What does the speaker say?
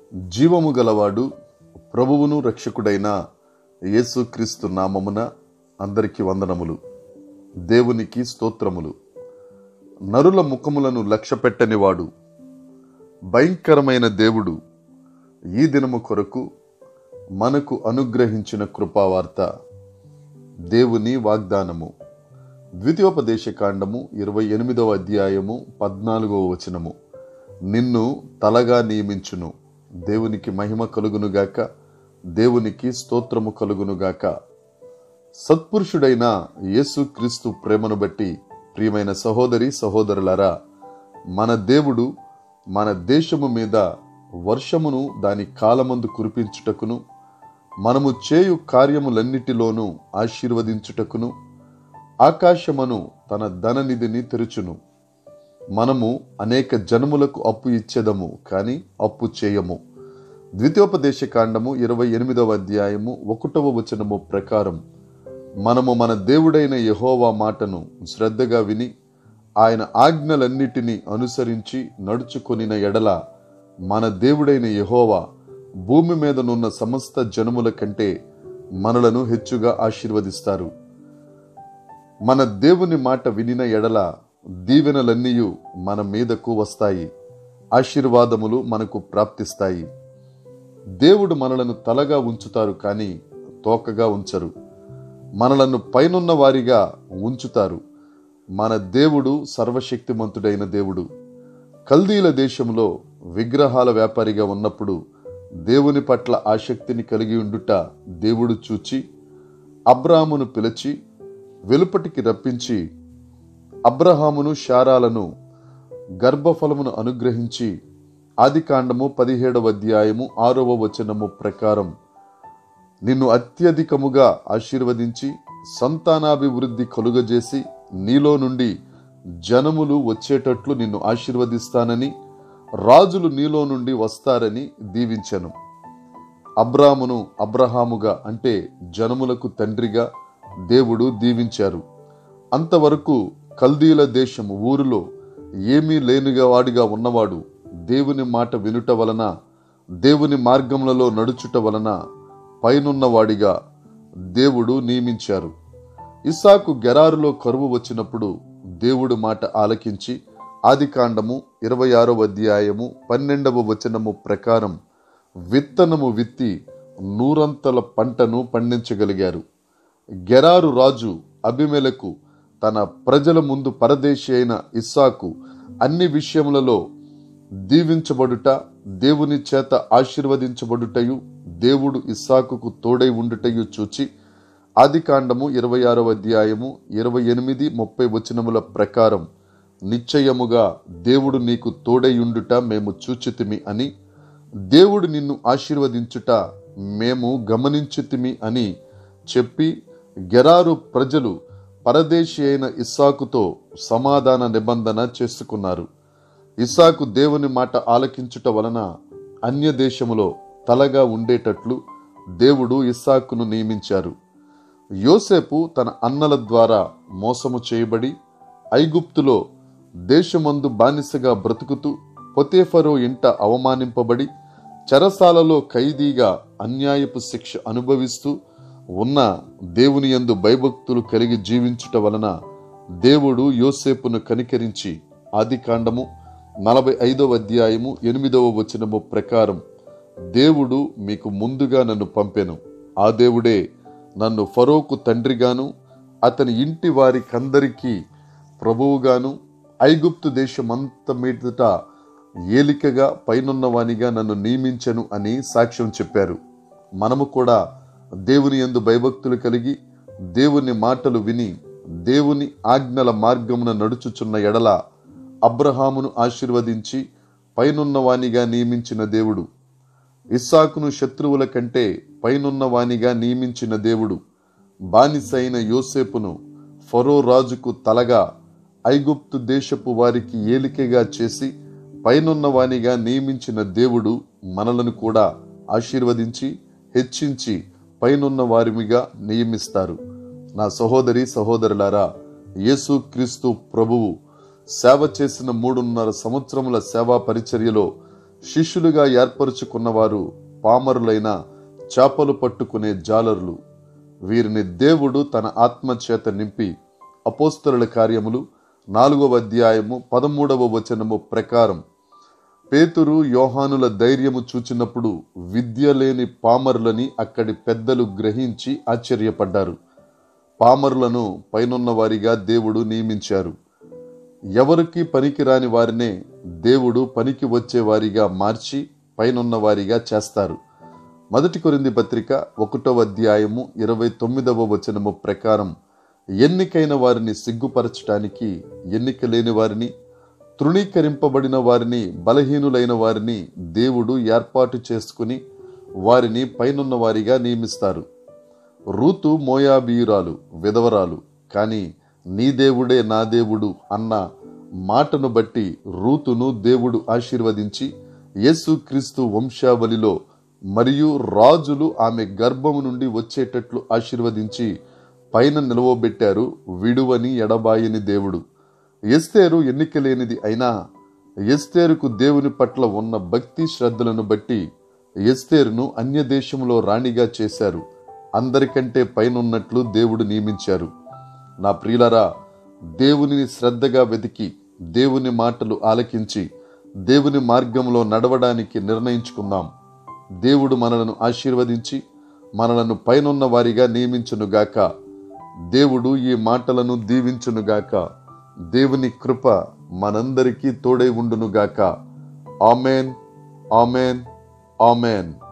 జీవము గలవాడు ప్రభువును రక్షకుడైన యేసుక్రీస్తు నామమున అందరికీ వందనములు దేవునికి స్తోత్రములు నరుల ముఖములను లక్ష్యపెట్టనివాడు భయంకరమైన దేవుడు ఈ దినము కొరకు మనకు అనుగ్రహించిన కృపావార్త దేవుని వాగ్దానము ద్వితీయోపదేశ కాండము ఇరవై ఎనిమిదవ అధ్యాయము పద్నాలుగవ వచనము నిన్ను తలగా నియమించును దేవునికి మహిమ కలుగునుగాక దేవునికి స్తోత్రము కలుగునుగాక సత్పురుషుడైన యేసుక్రీస్తు ప్రేమను బట్టి ప్రియమైన సహోదరి సహోదరులారా మన దేవుడు మన దేశము మీద వర్షమును దాని కాలమందు కురిపించుటకును మనము చేయు కార్యములన్నిటిలోనూ ఆశీర్వదించుటకును ఆకాశమను తన ధననిధిని తెరుచును మనము అనేక జనములకు అప్పు ఇచ్చేదము కానీ అప్పు చేయము ద్వితీయోపదేశ కాండము ఇరవై ఎనిమిదవ అధ్యాయము ఒకటవ వచనము ప్రకారం మనము మన దేవుడైన యహోవా మాటను శ్రద్ధగా విని ఆయన ఆజ్ఞలన్నిటినీ అనుసరించి నడుచుకొనిన ఎడల మన దేవుడైన యహోవా భూమి మీదనున్న సమస్త జనముల కంటే మనలను హెచ్చుగా ఆశీర్వదిస్తారు మన దేవుని మాట వినిన ఎడల దీవెనలన్నీయు మన మీదకు వస్తాయి ఆశీర్వాదములు మనకు ప్రాప్తిస్తాయి దేవుడు మనలను తలగా ఉంచుతారు కానీ తోకగా ఉంచరు మనలను పైనున్న వారిగా ఉంచుతారు మన దేవుడు సర్వశక్తిమంతుడైన దేవుడు కల్దీల దేశంలో విగ్రహాల వ్యాపారిగా ఉన్నప్పుడు దేవుని పట్ల ఆసక్తిని కలిగి ఉండుట దేవుడు చూచి అబ్రామును పిలిచి వెలుపటికి రప్పించి అబ్రహామును శారాలను గర్భఫలమును అనుగ్రహించి ఆదికాండము పదిహేడవ అధ్యాయము ఆరవ వచనము ప్రకారం నిన్ను అత్యధికముగా ఆశీర్వదించి సంతానాభివృద్ధి కలుగజేసి నీలో నుండి జనములు వచ్చేటట్లు నిన్ను ఆశీర్వదిస్తానని రాజులు నీలో నుండి వస్తారని దీవించను అబ్రామును అబ్రహాముగా అంటే జనములకు తండ్రిగా దేవుడు దీవించారు అంతవరకు కల్దీల దేశము ఊరిలో ఏమీ లేనిగా వాడిగా ఉన్నవాడు దేవుని మాట వినుట వలన దేవుని మార్గములలో నడుచుట వలన పైనున్నవాడిగా దేవుడు నియమించారు ఇస్సాకు గెరారులో కరువు వచ్చినప్పుడు దేవుడు మాట ఆలకించి ఆదికాండము ఇరవై ఆరవ అధ్యాయము పన్నెండవ వచనము ప్రకారం విత్తనము విత్తి నూరంతల పంటను పండించగలిగారు గెరారు రాజు అభిమెలకు తన ప్రజల ముందు పరదేశి అయిన ఇస్సాకు అన్ని విషయములలో దీవించబడుట దేవుని చేత ఆశీర్వదించబడుటయు దేవుడు ఇస్సాకుకు తోడై ఉండుటయు చూచి ఆదికాండము ఇరవై ఆరవ అధ్యాయము ఇరవై ఎనిమిది ముప్పై వచనముల ప్రకారం నిశ్చయముగా దేవుడు నీకు తోడైయుండుట మేము చూచితిమి అని దేవుడు నిన్ను ఆశీర్వదించుట మేము గమనించితిమి అని చెప్పి గెరారు ప్రజలు పరదేశి అయిన ఇస్సాకుతో సమాధాన నిబంధన చేసుకున్నారు ఇస్సాకు దేవుని మాట ఆలకించుట వలన అన్య దేశములో తలగా ఉండేటట్లు దేవుడు ఇస్సాకును నియమించారు యోసేపు తన అన్నల ద్వారా మోసము చేయబడి ఐగుప్తులో దేశమందు బానిసగా బ్రతుకుతూ పొతేఫరో ఇంట అవమానింపబడి చెరసాలలో ఖైదీగా అన్యాయపు శిక్ష అనుభవిస్తూ ఉన్న దేవుని యందు భయభక్తులు కలిగి జీవించుట వలన దేవుడు యోసేపును కనికరించి ఆది కాండము నలభై ఐదవ అధ్యాయము ఎనిమిదవ వచనము ప్రకారం దేవుడు మీకు ముందుగా నన్ను పంపెను ఆ దేవుడే నన్ను ఫరోకు తండ్రిగాను అతని ఇంటి వారికందరికీ ప్రభువుగాను ఐగుప్తు దేశమంత మీదట ఏలికగా పైనున్నవానిగా నన్ను నియమించను అని సాక్ష్యం చెప్పారు మనము కూడా దేవుని యందు భయభక్తులు కలిగి దేవుని మాటలు విని దేవుని ఆజ్ఞల మార్గమున నడుచుచున్న ఎడల అబ్రహామును ఆశీర్వదించి పైనున్నవానిగా నియమించిన దేవుడు ఇస్సాకును శత్రువుల కంటే పైనున్నవానిగా నియమించిన దేవుడు బానిసైన యోసేపును ఫరో రాజుకు తలగా ఐగుప్తు దేశపు వారికి ఏలికగా చేసి పైనున్నవానిగా నియమించిన దేవుడు మనలను కూడా ఆశీర్వదించి హెచ్చించి పైనున్న వారిమిగా నియమిస్తారు నా సహోదరి సహోదరులారా యేసు క్రీస్తు ప్రభువు సేవ చేసిన మూడున్నర సంవత్సరముల సేవా పరిచర్యలో శిష్యులుగా ఏర్పరుచుకున్నవారు పామరులైన చేపలు పట్టుకునే జాలరులు వీరిని దేవుడు తన ఆత్మ చేత నింపి అపోస్తలుల కార్యములు నాలుగవ అధ్యాయము పదమూడవ వచనము ప్రకారం పేతురు యోహానుల ధైర్యము చూచినప్పుడు విద్య లేని పామరులని అక్కడి పెద్దలు గ్రహించి ఆశ్చర్యపడ్డారు పామరులను పైనున్న వారిగా దేవుడు నియమించారు ఎవరికి పనికిరాని వారినే దేవుడు పనికి వచ్చే వారిగా మార్చి పైనున్న వారిగా చేస్తారు మొదటి కొరింది పత్రిక ఒకటవ అధ్యాయము ఇరవై తొమ్మిదవ వచనము ప్రకారం ఎన్నికైన వారిని సిగ్గుపరచటానికి ఎన్నిక లేని వారిని తృణీకరింపబడిన వారిని బలహీనులైన వారిని దేవుడు ఏర్పాటు చేసుకుని వారిని పైనున్న వారిగా నియమిస్తారు రూతు మోయాబీయురాలు విధవరాలు కానీ నీ దేవుడే నా దేవుడు అన్న మాటను బట్టి రూతును దేవుడు ఆశీర్వదించి యేసుక్రీస్తు వంశావళిలో మరియు రాజులు ఆమె గర్భము నుండి వచ్చేటట్లు ఆశీర్వదించి పైన నిలవబెట్టారు విడువని ఎడబాయని దేవుడు ఎస్తేరు ఎన్నికలేనిది అయినా ఎస్తేరుకు దేవుని పట్ల ఉన్న భక్తి శ్రద్ధలను బట్టి ఎస్తేరును అన్య దేశంలో రాణిగా చేశారు అందరికంటే పైనున్నట్లు దేవుడు నియమించారు నా ప్రియులరా దేవునిని శ్రద్ధగా వెతికి దేవుని మాటలు ఆలకించి దేవుని మార్గంలో నడవడానికి నిర్ణయించుకుందాం దేవుడు మనలను ఆశీర్వదించి మనలను పైనున్న వారిగా నియమించునుగాక దేవుడు ఈ మాటలను దీవించునుగాక దేవుని కృప మనందరికీ తోడై ఉండునుగాక ఆమెన్ ఆమెన్ ఆమెన్